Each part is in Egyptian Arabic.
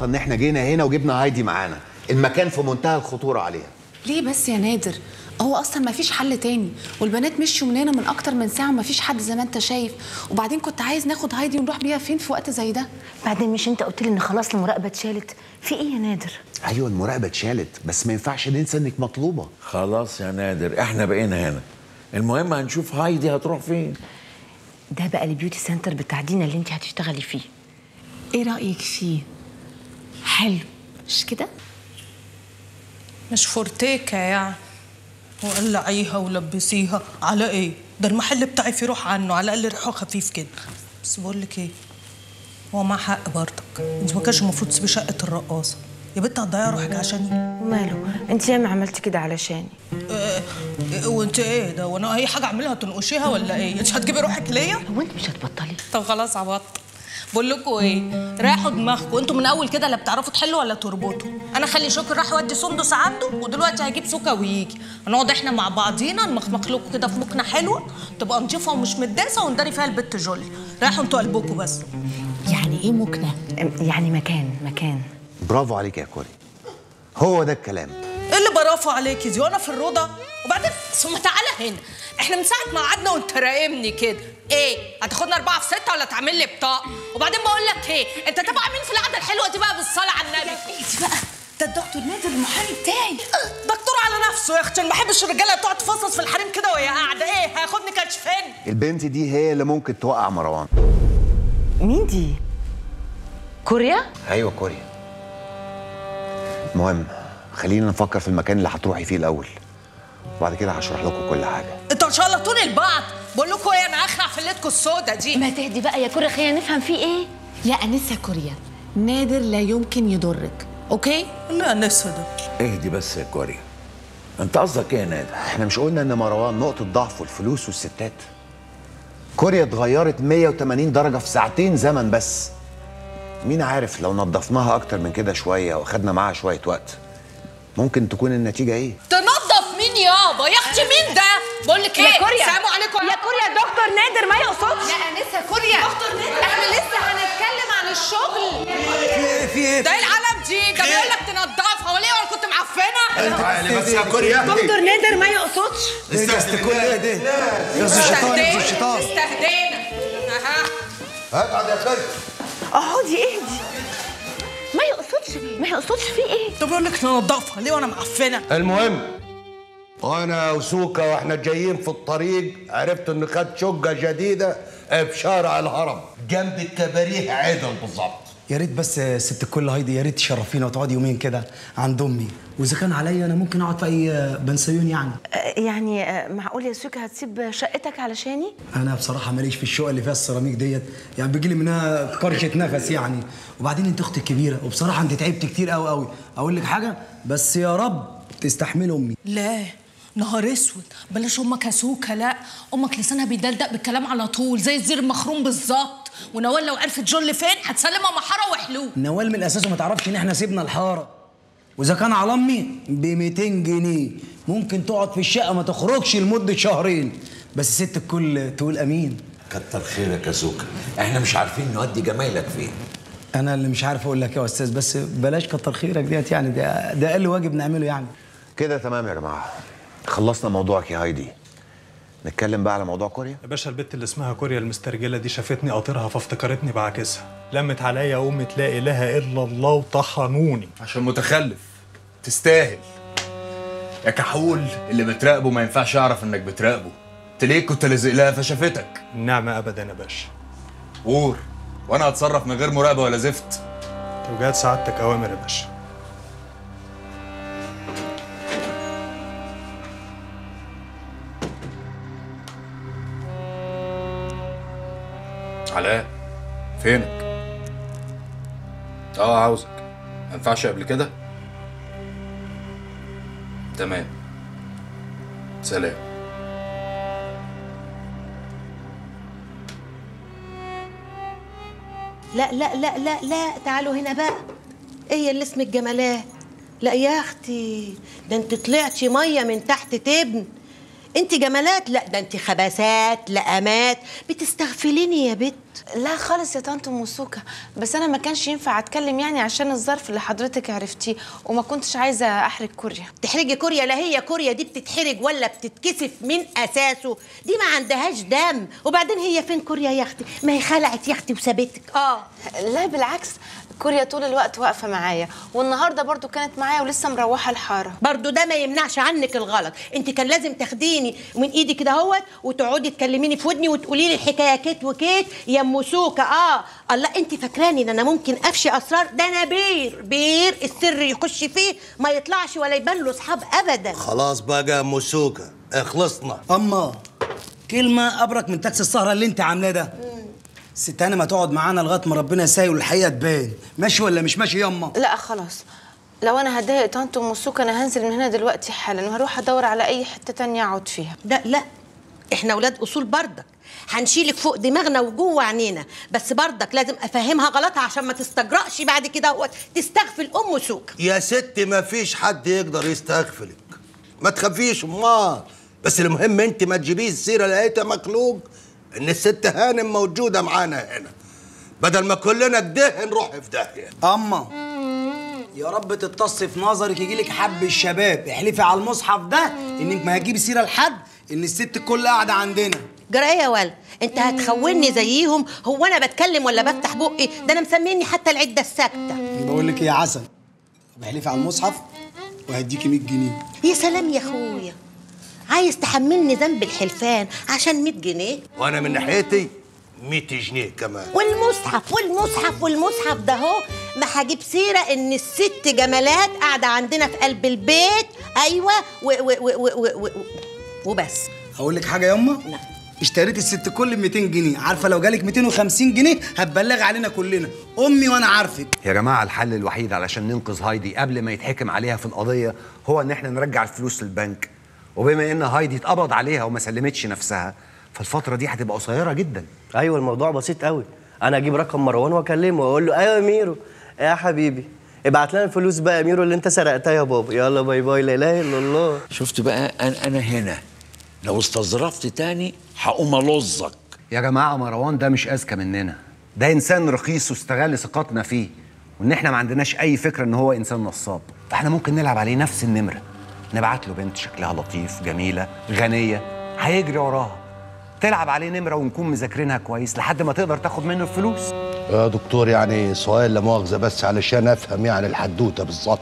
غلطه ان احنا جينا هنا وجبنا هايدي معانا المكان في منتهى الخطوره عليها ليه بس يا نادر هو اصلا ما فيش حل تاني والبنات مشوا من هنا من اكتر من ساعه وما فيش حد زي ما انت شايف وبعدين كنت عايز ناخد هايدي ونروح بيها فين في وقت زي ده بعدين مش انت قلت لي ان خلاص المراقبه اتشالت في ايه يا نادر ايوه المراقبه اتشالت بس ما ينفعش ننسى انك مطلوبه خلاص يا نادر احنا بقينا هنا المهم هنشوف هايدي هتروح فين ده بقى البيوتي سنتر بتاع دينا اللي انت هتشتغلي فيه ايه رايك فيه حلو مش كده مش فورتيكا يعني وقلعيها ولبسيها على ايه ده المحل بتاعي فيه روح عنه على الاقل ريحه خفيف كده بس بقول لك ايه هو معاه حق برضك انت ما كانش المفروض تسيبي شقه الرقاصه يا بنت هتضيعي روحك عشاني وماله انت ياما عملتي كده علشاني إيه إيه وانت ايه ده وانا اي حاجه اعملها تنقشيها ولا ايه انت هتجيبي روحك ليا هو انت مش هتبطلي طب خلاص عبطت بقول لكم ايه ريحوا دماغكم انتوا من اول كده لا بتعرفوا تحلوا ولا تربطوا انا خلي شكر راح يودي سندس عنده ودلوقتي هيجيب سوكا ويجي هنقعد احنا مع بعضينا نمخمخ لكم كده في مكنه حلوه تبقى نضيفه ومش متداسه ونداري فيها البت جولي ريحوا انتوا قلبكم بس يعني ايه مكنه يعني مكان مكان برافو عليك يا كوري هو ده الكلام ايه اللي برافو عليكي دي وانا في الروضه وبعدين ثم تعالى هنا احنا من ساعه ما قعدنا وانت راقمني كده ايه هتاخدنا اربعه في سته ولا تعمل لي بطاقه وبعدين بقول لك ايه انت تبع مين في القعده الحلوه دي بقى بالصلاه على النبي انت بقى ده الدكتور نادر المحامي بتاعي دكتور على نفسه يا اختي ما بحبش الرجاله تقعد تفصص في الحريم كده وهي قاعده ايه هياخدني كشفين البنت دي هي اللي ممكن توقع مروان مين دي كوريا ايوه كوريا المهم خلينا نفكر في المكان اللي هتروحي فيه الاول وبعد كده هشرح لكم كل حاجه انتوا شلطوني لبعض بقول لكم ايه انا اخلع في ليلتكم السودا دي ما تهدي بقى يا كوريا خلينا نفهم فيه ايه يا انسه كوريا نادر لا يمكن يضرك اوكي لا نسى ده اهدي بس يا كوريا انت قصدك ايه يا نادر احنا مش قلنا ان مروان نقطه ضعفه الفلوس والستات كوريا اتغيرت 180 درجه في ساعتين زمن بس مين عارف لو نظفناها اكتر من كده شويه واخدنا معاها شويه وقت ممكن تكون النتيجه ايه تنظف مين يابا يا اختي مين ده بقول لك ايه يا كوريا سلام عليكم يا كوريا دكتور نادر ما يقصدش يا انسه كوريا احنا لسه هنتكلم عن الشغل في ايه؟ ده ايه العلم دي ده بيقول لك تنضفها وليه ولا كنت معفنه تعالي بس يا كوريا دكتور نادر ما يقصدش استنى كل ايه ده؟ يا أستاذ الشيطان يا أستاذ الشيطان استهدينا اها اقعد يا كوريا اقعدي اهدي ما يقصدش ما يقصدش فيه ايه طب بيقول لك ننضفها ليه وانا معفنه المهم وانا وسوكا واحنا جايين في الطريق عرفت انه خد شقه جديده في شارع الهرم جنب الكباريه عدل بالظبط يا ريت بس ست الكل هايدي يا ريت تشرفينا وتقعدي يومين كده عند امي واذا كان عليا انا ممكن اقعد في اي بنسيون يعني آه، يعني آه، معقول يا سوكا هتسيب شقتك علشاني انا بصراحه ماليش في الشقه اللي فيها السيراميك ديت يعني بيجي لي منها كرشه نفس يعني وبعدين انت اختي الكبيره وبصراحه انت تعبت كتير قوي قوي اقول لك حاجه بس يا رب تستحملي امي لا نهار اسود بلاش امك هسوكه لا امك لسانها بيدلدق بالكلام على طول زي الزير المخروم بالظبط ونوال لو عرفت جول فين هتسلمها محاره وحلو نوال من الاساس ما تعرفش ان احنا سيبنا الحاره واذا كان على امي ب 200 جنيه ممكن تقعد في الشقه ما تخرجش لمده شهرين بس ست الكل تقول امين كتر خيرك يا سوكا احنا مش عارفين نودي جمايلك فين انا اللي مش عارف اقول لك يا استاذ بس بلاش كتر خيرك ديت يعني ده ده اقل واجب نعمله يعني كده تمام يا جماعه خلصنا موضوعك يا هايدي نتكلم بقى على موضوع كوريا يا باشا البت اللي اسمها كوريا المسترجله دي شافتني قاطرها فافتكرتني بعاكسها لمت عليا امي لا اله الا الله وطحنوني عشان متخلف تستاهل يا كحول اللي بتراقبه ما ينفعش يعرف انك بتراقبه تلاقيك كنت لازق لها فشافتك النعمه ابدا يا باشا قور وانا هتصرف من غير مراقبه ولا زفت توجيهات سعادتك اوامر يا باشا علاء فينك اه عاوزك ما ينفعش قبل كده تمام سلام لا لا لا لا لا تعالوا هنا بقى ايه اللي اسمك جمالات لا يا اختي ده انت طلعتي ميه من تحت تبن انت جمالات لا ده انت خباثات لقامات بتستغفليني يا بت لا خالص يا طنط موسوكا بس انا ما كانش ينفع اتكلم يعني عشان الظرف اللي حضرتك عرفتيه وما كنتش عايزه احرج كوريا تحرجي كوريا لا هي كوريا دي بتتحرج ولا بتتكسف من اساسه دي ما عندهاش دم وبعدين هي فين كوريا يا اختي ما هي خلعت يا اختي وسابتك اه لا بالعكس كوريا طول الوقت واقفه معايا والنهارده برضو كانت معايا ولسه مروحه الحاره برضو ده ما يمنعش عنك الغلط انت كان لازم تاخديني من ايدي كده اهوت وتقعدي تكلميني في ودني وتقولي لي الحكايه كيت وكيت يا ام سوكه اه الله انت فاكراني ان انا ممكن افشي اسرار ده انا بير بير السر يخش فيه ما يطلعش ولا يبان له اصحاب ابدا خلاص بقى يا ام سوكه اخلصنا اما كلمه ابرك من تاكس السهره اللي انت عاملاه ده الست هانم هتقعد معانا لغايه ما ربنا يسهل والحقيقه تبان ماشي ولا مش ماشي ياما لا خلاص لو انا هضايق طنط موسوكا انا هنزل من هنا دلوقتي حالا وهروح ادور على اي حته تانية اقعد فيها لا لا احنا اولاد اصول بردك هنشيلك فوق دماغنا وجوه عينينا بس بردك لازم افهمها غلطها عشان ما تستجرأش بعد كده هو تستغفل ام سوكه يا ست ما فيش حد يقدر يستغفلك ما تخافيش امال بس المهم انت ما تجيبيش السيره لقيتها مخلوق ان الست هانم موجوده معانا هنا بدل ما كلنا كده نروح في داهيه اما يا رب تتص في نظرك يجيلك حب الشباب احلفي على المصحف ده انك ما هتجيبي سيره لحد ان الست الكل قاعده عندنا جرى ايه يا ولد انت هتخوني زيهم هو انا بتكلم ولا بفتح بقي ده انا مسميني حتى العده الساكته بقول لك ايه يا عسل طب احلفي على المصحف وهديكي 100 جنيه يا سلام يا اخويا عايز تحملني ذنب الحلفان عشان 100 جنيه وانا من ناحيتي 100 جنيه كمان والمصحف والمصحف والمصحف ده اهو ما هجيب سيره ان الست جمالات قاعده عندنا في قلب البيت ايوه و و و و و و وبس اقول لك حاجه ياما نعم. اشتريت الست كل ب 200 جنيه عارفه لو جالك 250 جنيه هتبلغ علينا كلنا امي وانا عارفك يا جماعة الحل الوحيد علشان ننقذ هايدي قبل ما يتحكم عليها في القضية هو ان احنا نرجع الفلوس للبنك وبما ان هايدي اتقبض عليها وما سلمتش نفسها فالفترة دي هتبقى قصيرة جدا ايوه الموضوع بسيط قوي انا اجيب رقم مروان واكلمه واقول له ايوه يا ميرو يا حبيبي ابعت لنا الفلوس بقى يا ميرو اللي انت سرقتها يا بابا يلا باي باي لا اله الا الله شفت بقى انا انا هنا لو استظرفت تاني هقوم الظك يا جماعة مروان ده مش أذكى مننا ده إنسان رخيص واستغل ثقتنا فيه وإن إحنا ما عندناش أي فكرة إن هو إنسان نصاب فإحنا ممكن نلعب عليه نفس النمرة نبعت له بنت شكلها لطيف جميلة غنية هيجري وراها تلعب عليه نمرة ونكون مذاكرينها كويس لحد ما تقدر تاخد منه الفلوس يا دكتور يعني سؤال لا مؤاخذه بس علشان افهم يعني الحدوته بالظبط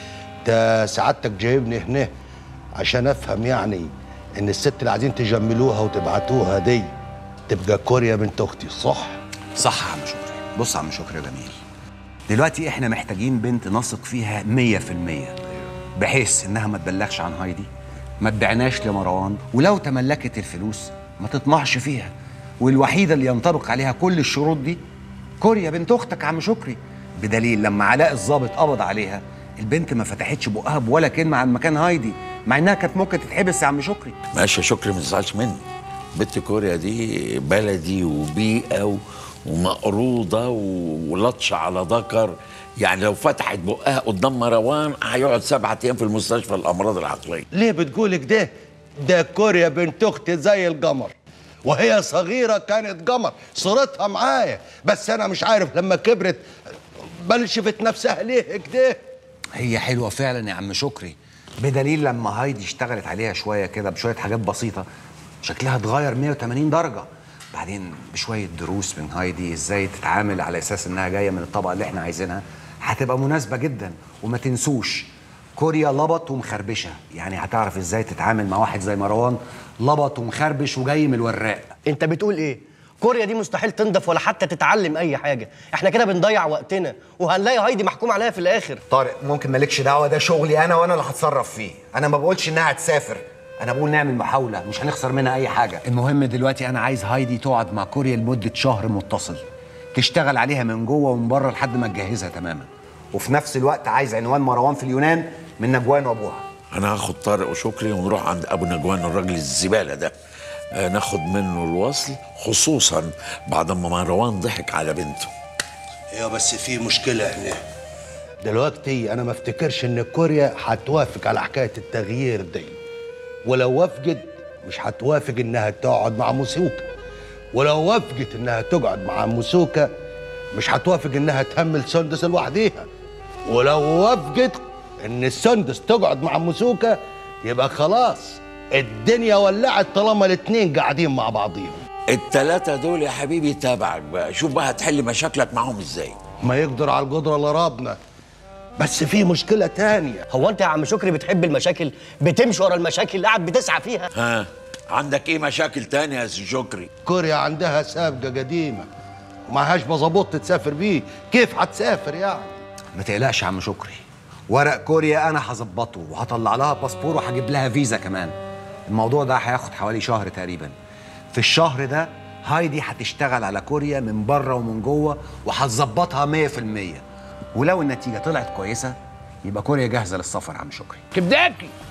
ده سعادتك جايبني هنا عشان افهم يعني ان الست اللي عايزين تجملوها وتبعتوها دي تبقى كوريا بنت اختي صح؟ صح يا عم شكري بص يا عم شكري يا جميل دلوقتي احنا محتاجين بنت نثق فيها مية في المية بحيث انها ما تبلغش عن هايدي ما تبيعناش لمروان ولو تملكت الفلوس ما تطمعش فيها والوحيدة اللي ينطبق عليها كل الشروط دي كوريا بنت اختك يا عم شكري بدليل لما علاء الضابط قبض عليها البنت ما فتحتش بقها بولا كلمة عن مكان هايدي مع انها كانت ممكن تتحبس يا عم شكري ماشي يا شكري ما تزعلش مني بنت كوريا دي بلدي وبيئة و- ومقروضة و- ولطشة على ذكر يعني لو فتحت بقها قدام مروان هيقعد سبعة أيام في المستشفى الأمراض العقلية ليه بتقول كده؟ ده كوريا بنت اختي زي القمر وهي صغيرة كانت قمر صورتها معايا بس أنا مش عارف لما كبرت بلشفت نفسها ليه كده؟ هي حلوة فعلا يا عم شكري بدليل لما هايدي اشتغلت عليها شوية كده بشوية حاجات بسيطة شكلها اتغير 180 درجة بعدين بشوية دروس من هايدي ازاي تتعامل على اساس انها جاية من الطبقة اللي احنا عايزينها هتبقى مناسبة جدا وما تنسوش كوريا لبط ومخربشة يعني هتعرف ازاي تتعامل مع واحد زي مروان لبط ومخربش وجاي من الوراق انت بتقول ايه كوريا دي مستحيل تنضف ولا حتى تتعلم اي حاجه احنا كده بنضيع وقتنا وهنلاقي هايدي محكوم عليها في الاخر طارق ممكن مالكش دعوة ده شغلي انا وانا اللي هتصرف فيه انا ما بقولش انها هتسافر انا بقول نعمل محاولة مش هنخسر منها اي حاجة المهم دلوقتي انا عايز هايدي تقعد مع كوريا لمدة شهر متصل تشتغل عليها من جوه ومن بره لحد ما تجهزها تماما وفي نفس الوقت عايز عنوان مروان في اليونان من نجوان وابوها أنا هاخد طارق وشكري ونروح عند أبو نجوان الراجل الزبالة ده آه، ناخد منه الوصل خصوصا بعد ما مروان ضحك على بنته يا بس في مشكلة هنا دلوقتي أنا ما افتكرش إن كوريا هتوافق على حكاية التغيير دي ولو وافقت مش هتوافق انها تقعد مع موسوكا ولو وافقت انها تقعد مع موسوكا مش هتوافق انها تهمل سندس لوحديها ولو وافقت ان السندس تقعد مع موسوكا يبقى خلاص الدنيا ولعت طالما الاتنين قاعدين مع بعضيهم التلاتة دول يا حبيبي تابعك بقى شوف بقى هتحل مشاكلك معاهم ازاي ما يقدر على القدرة اللي ربنا بس في مشكلة تانية هو انت يا عم شكري بتحب المشاكل بتمشي ورا المشاكل اللي قاعد بتسعى فيها ها عندك ايه مشاكل تانية يا سي شكري كوريا عندها سابقة قديمة ومعهاش بظبط تسافر بيه كيف هتسافر يعني ما تقلقش يا عم شكري ورق كوريا انا هظبطه وهطلع لها باسبور وهجيب لها فيزا كمان الموضوع ده هياخد حوالي شهر تقريبا في الشهر ده هايدي هتشتغل على كوريا من بره ومن جوه وهتظبطها 100% ولو النتيجه طلعت كويسه يبقى كوريا جاهزه للسفر يا عم شكري كبداكي